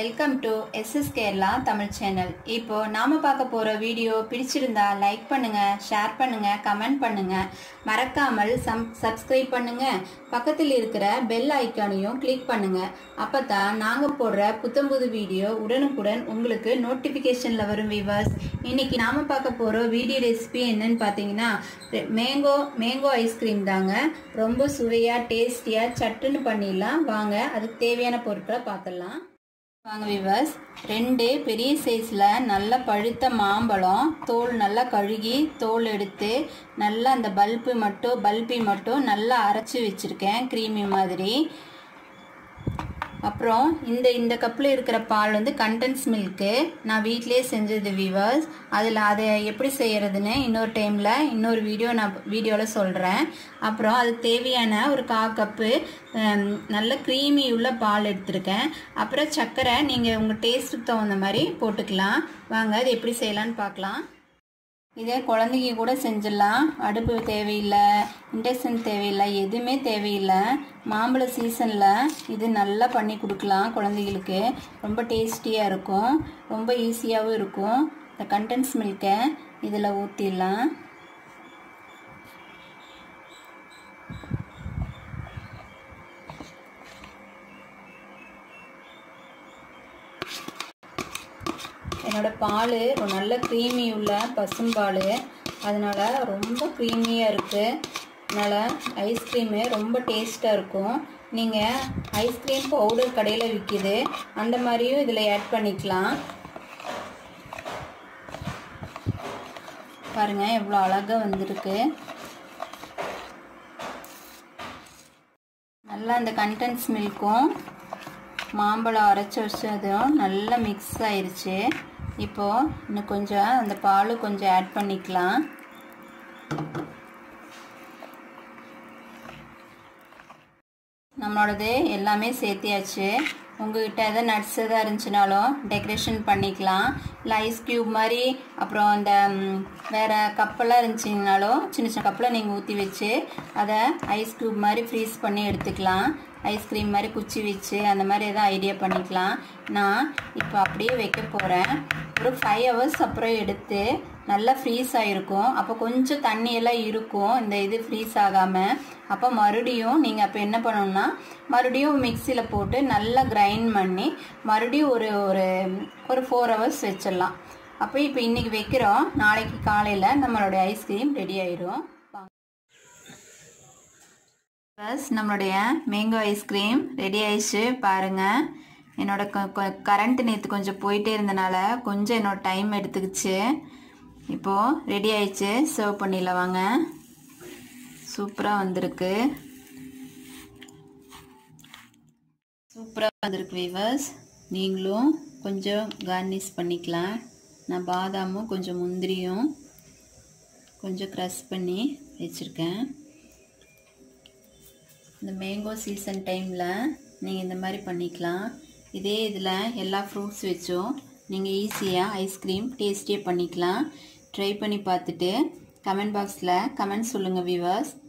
welcome to SS Kerala Tamil channel இப்போ நாம பார்க்க போற வீடியோ பிடிச்சிருந்தா லைக் பண்ணுங்க ஷேர் பண்ணுங்க கமெண்ட் பண்ணுங்க மறக்காமல் சம் சப்ஸ்கிரைப் பண்ணுங்க பக்கத்தில் இருக்கிற பெல் ஐக்கானையும் கிளிக் பண்ணுங்க அப்பதான் நாங்க போடுற புத்தம்புது வீடியோ உடனுக்குடன் உங்களுக்கு நோட்டிபிகேஷன்ல வரும் விவர்ஸ் இன்னைக்கு நாம பார்க்க போற வீடியோ ரெசிபி என்னன்னு பார்த்தீங்கன்னா மேங்கோ மேங்கோ ஐஸ்கிரீம் தாங்க ரொம்ப சுவையா டேஸ்டியா சட்டுன்னு பண்ணிடலாம் வாங்க அதுக்கு தேவையான பொருட்களை பார்த்துடலாம் வாங்க விவர்ஸ் ரெண்டு பெரிய சைஸில் நல்ல பழுத்த மாம்பழம் தோல் நல்லா கழுகி தோல் எடுத்து நல்லா அந்த பல்பு மட்டும் பல்பி மட்டும் நல்லா அரைச்சி வச்சுருக்கேன் க்ரீமி மாதிரி அப்புறம் இந்த இந்த கப்பில் இருக்கிற பால் வந்து கண்டன்ஸ் மில்க்கு நான் வீட்டிலே செஞ்சது விவர்ஸ் அதில் அதை எப்படி செய்கிறதுன்னு இன்னொரு டைமில் இன்னொரு வீடியோ நான் வீடியோவில் சொல்கிறேன் அப்புறம் அதுக்கு தேவையான ஒரு கா கப்பு நல்ல க்ரீமி உள்ள பால் எடுத்திருக்கேன் அப்புறம் சர்க்கரை நீங்கள் உங்கள் டேஸ்ட்டுக்கு தகுந்த மாதிரி போட்டுக்கலாம் வாங்க அது எப்படி செய்யலான்னு பார்க்கலாம் இதே குழந்தைங்க கூட செஞ்சிடலாம் அடுப்பு தேவையில்லை இண்டக்ஷன் தேவையில்லை எதுவுமே தேவையில்லை மாம்பழ சீசனில் இது நல்லா பண்ணி கொடுக்கலாம் குழந்தைகளுக்கு ரொம்ப டேஸ்டியாக இருக்கும் ரொம்ப ஈஸியாகவும் இருக்கும் இந்த கண்டென்ஸ் மில்கை இதில் ஊற்றிடலாம் என்னோடய பால் ஒரு நல்ல க்ரீமி உள்ள பசும்பால் அதனால் ரொம்ப க்ரீமியாக இருக்குது அதனால் ஐஸ்கிரீமு ரொம்ப டேஸ்ட்டாக இருக்கும் நீங்கள் ஐஸ்கிரீம் பவுடர் கடையில் விற்கிது அந்த மாதிரியும் இதில் ஆட் பண்ணிக்கலாம் பாருங்கள் எவ்வளோ அழகாக வந்திருக்கு நல்லா அந்த கண்டென்ஸ் மில்க்கும் மாம்பழம் அரைச்சி வச்சதும் நல்லா மிக்ஸ் ஆயிடுச்சு இப்போது இன்னும் கொஞ்சம் அந்த பால் கொஞ்சம் ஆட் பண்ணிக்கலாம் நம்மளோடது எல்லாமே சேர்த்தியாச்சு உங்ககிட்ட எதாவது நட்ஸ் எதாவது இருந்துச்சுனாலும் டெக்கரேஷன் பண்ணிக்கலாம் இல்லை ஐஸ் க்யூப் மாதிரி அப்புறம் அந்த வேறு கப்பெல்லாம் இருந்துச்சிங்கனாலும் சின்ன சின்ன கப்பில் நீங்கள் ஊற்றி வச்சு அதை ஐஸ் க்யூப் மாதிரி ஃப்ரீஸ் பண்ணி எடுத்துக்கலாம் ஐஸ்கிரீம் மாதிரி குச்சி வச்சு அந்த மாதிரி எதாவது ஐடியா பண்ணிக்கலாம் நான் இப்போ அப்படியே வைக்க போகிறேன் ஒரு ஃபைவ் ஹவர்ஸ் அப்புறம் எடுத்து நல்லா ஃப்ரீஸ் ஆகிருக்கும் அப்போ கொஞ்சம் தண்ணியெல்லாம் இருக்கும் இந்த இது ஃப்ரீஸ் ஆகாமல் அப்போ மறுபடியும் நீங்கள் அப்போ என்ன பண்ணணும்னா மறுபடியும் மிக்சியில் போட்டு நல்லா கிரைண்ட் பண்ணி மறுபடியும் ஒரு ஒரு ஒரு ஃபோர் ஹவர்ஸ் வச்சிடலாம் அப்போ இப்போ இன்றைக்கி வைக்கிறோம் நாளைக்கு காலையில் நம்மளுடைய ஐஸ்கிரீம் ரெடி ஆயிரும் ப்ளஸ் நம்மளுடைய மேங்கோ ஐஸ்கிரீம் ரெடி ஆயிடுச்சு பாருங்கள் என்னோட கரண்ட் நேற்று கொஞ்சம் போயிட்டே இருந்தனால கொஞ்சம் என்னோட டைம் எடுத்துக்கிச்சு இப்போது ரெடி ஆயிடுச்சு சர்வ் பண்ணிடல வாங்க சூப்பராக வந்திருக்கு சூப்பராக வந்திருக்கு வீவர்ஸ் நீங்களும் கொஞ்சம் கார்னிஷ் பண்ணிக்கலாம் நான் பாதாமும் கொஞ்சம் முந்திரியும் கொஞ்சம் க்ரஷ் பண்ணி வச்சுருக்கேன் இந்த மேங்கோ சீசன் டைமில் நீங்கள் இந்த மாதிரி பண்ணிக்கலாம் இதே இதில் எல்லா ஃப்ரூட்ஸ் வச்சும் நீங்கள் ஈஸியாக ஐஸ்கிரீம் டேஸ்டியாக பண்ணிக்கலாம் ட்ரை பண்ணி பார்த்துட்டு கமெண்ட் பாக்ஸில் கமெண்ட் சொல்லுங்கள் வியூவர்ஸ்